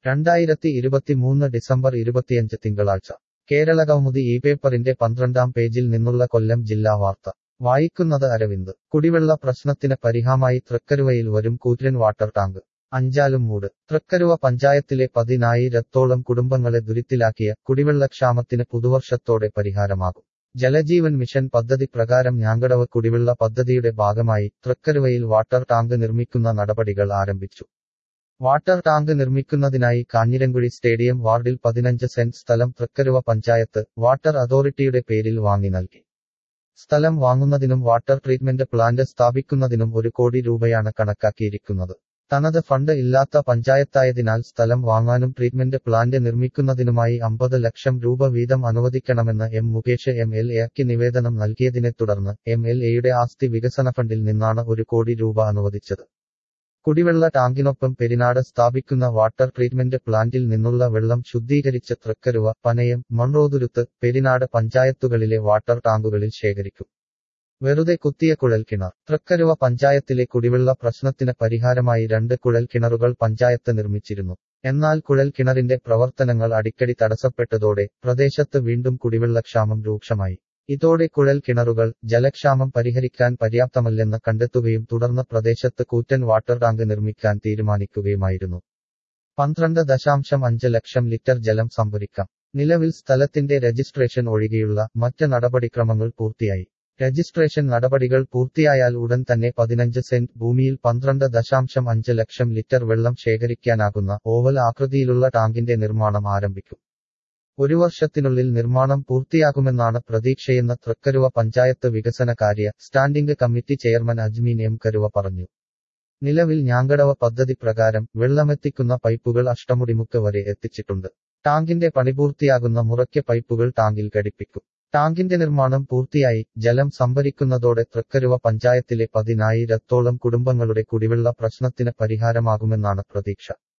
രണ്ടായിരത്തി ഇരുപത്തിമൂന്ന് ഡിസംബർ ഇരുപത്തിയഞ്ച് തിങ്കളാഴ്ച കേരള കൗമുദി ഈ പേപ്പറിന്റെ പന്ത്രണ്ടാം പേജിൽ നിന്നുള്ള കൊല്ലം ജില്ലാ വാർത്ത വായിക്കുന്നത് അരവിന്ദ് കുടിവെള്ള പ്രശ്നത്തിന് പരിഹാമായി തൃക്കരുവയിൽ വരും കൂറ്റൻ വാട്ടർ ടാങ്ക് അഞ്ചാലും മൂട് തൃക്കരുവ പഞ്ചായത്തിലെ പതിനായിരത്തോളം കുടുംബങ്ങളെ ദുരിത്തിലാക്കിയ കുടിവെള്ളക്ഷാമത്തിന് പുതുവർഷത്തോടെ പരിഹാരമാകും ജലജീവൻ മിഷൻ പദ്ധതി പ്രകാരം ഞാങ്കടവ് കുടിവെള്ള പദ്ധതിയുടെ ഭാഗമായി തൃക്കരുവയിൽ വാട്ടർ ടാങ്ക് നിർമ്മിക്കുന്ന നടപടികൾ ആരംഭിച്ചു വാട്ടർ ടാങ്ക് നിർമ്മിക്കുന്നതിനായി കാഞ്ഞിരങ്കുഴി സ്റ്റേഡിയം വാർഡിൽ പതിനഞ്ച് സെന്റ് സ്ഥലം തൃക്കരുവ പഞ്ചായത്ത് വാട്ടർ അതോറിറ്റിയുടെ പേരിൽ വാങ്ങി നൽകി സ്ഥലം വാങ്ങുന്നതിനും വാട്ടർ ട്രീറ്റ്മെന്റ് പ്ലാന്റ് സ്ഥാപിക്കുന്നതിനും ഒരു കോടി രൂപയാണ് കണക്കാക്കിയിരിക്കുന്നത് തനത് ഫണ്ട് ഇല്ലാത്ത പഞ്ചായത്തായതിനാൽ സ്ഥലം വാങ്ങാനും ട്രീറ്റ്മെന്റ് പ്ലാന്റ് നിർമ്മിക്കുന്നതിനുമായി അമ്പത് ലക്ഷം രൂപ വീതം അനുവദിക്കണമെന്ന് എം മുകേഷ് എം എൽ എക്ക് നിവേദനം നൽകിയതിനെ തുടർന്ന് എം എൽ എയുടെ ആസ്തി വികസന ഫണ്ടിൽ നിന്നാണ് ഒരു കോടി രൂപ അനുവദിച്ചത് കുടിവെള്ള ടാങ്കിനൊപ്പം പെരിനാട് സ്ഥാപിക്കുന്ന വാട്ടർ ട്രീറ്റ്മെന്റ് പ്ലാന്റിൽ നിന്നുള്ള വെള്ളം ശുദ്ധീകരിച്ച് തൃക്കരുവ പനയം മൺറോതുരുത്ത് പെരിനാട് പഞ്ചായത്തുകളിലെ വാട്ടർ ടാങ്കുകളിൽ ശേഖരിക്കും വെറുതെ കുത്തിയ കുഴൽക്കിണർ തൃക്കരുവ പഞ്ചായത്തിലെ കുടിവെള്ള പ്രശ്നത്തിന് പരിഹാരമായി രണ്ട് കുഴൽക്കിണറുകൾ പഞ്ചായത്ത് നിർമ്മിച്ചിരുന്നു എന്നാൽ കുഴൽക്കിണറിന്റെ പ്രവർത്തനങ്ങൾ അടിക്കടി തടസ്സപ്പെട്ടതോടെ പ്രദേശത്ത് വീണ്ടും കുടിവെള്ളക്ഷാമം രൂക്ഷമായി ഇതോടെ കുഴൽ കിണറുകൾ ജലക്ഷാമം പരിഹരിക്കാൻ പര്യാപ്തമല്ലെന്ന് കണ്ടെത്തുകയും തുടർന്ന് പ്രദേശത്ത് കൂറ്റൻ വാട്ടർ ടാങ്ക് നിർമ്മിക്കാൻ തീരുമാനിക്കുകയുമായിരുന്നു പന്ത്രണ്ട് ദശാംശം അഞ്ച് ലക്ഷം ലിറ്റർ ജലം സംഭരിക്കാം നിലവിൽ സ്ഥലത്തിന്റെ രജിസ്ട്രേഷൻ ഒഴികെയുള്ള മറ്റ് നടപടിക്രമങ്ങൾ പൂർത്തിയായി രജിസ്ട്രേഷൻ നടപടികൾ പൂർത്തിയായാൽ ഉടൻ തന്നെ പതിനഞ്ച് സെന്റ് ഭൂമിയിൽ പന്ത്രണ്ട് ദശാംശം അഞ്ച് ലക്ഷം ലിറ്റർ വെള്ളം ശേഖരിക്കാനാകുന്ന ഓവൽ ആകൃതിയിലുള്ള ടാങ്കിന്റെ നിർമ്മാണം ആരംഭിക്കും ഒരു വർഷത്തിനുള്ളിൽ നിർമ്മാണം പൂർത്തിയാകുമെന്നാണ് പ്രതീക്ഷയെന്ന് തൃക്കരുവ പഞ്ചായത്ത് വികസന കാര്യ standing committee chairman Ajmeen M Karuva പറഞ്ഞു നിലവിൽ ഞാങ്കടവ പദ്ധതി പ്രകാരം വെള്ളമെത്തിക്കുന്ന പൈപ്പുകൾ അഷ്ടമുടിമുക്ക് വരെ എത്തിച്ചിട്ടുണ്ട് ടാങ്കിന്റെ പണി പൂർത്തിയാകുന്ന മുറയ്ക്ക് പൈപ്പുകൾ ടാങ്കിൽ ഘടിപ്പിക്കും ടാങ്കിന്റെ നിർമ്മാണം പൂർത്തിയായി ജലം സംഭരിക്കുന്നതോടെ തൃക്കരുവ പഞ്ചായത്തിലെ പതിനായിരത്തോളം കുടുംബങ്ങളുടെ കുടിവെള്ള പ്രശ്നത്തിന് പരിഹാരമാകുമെന്നാണ് പ്രതീക്ഷ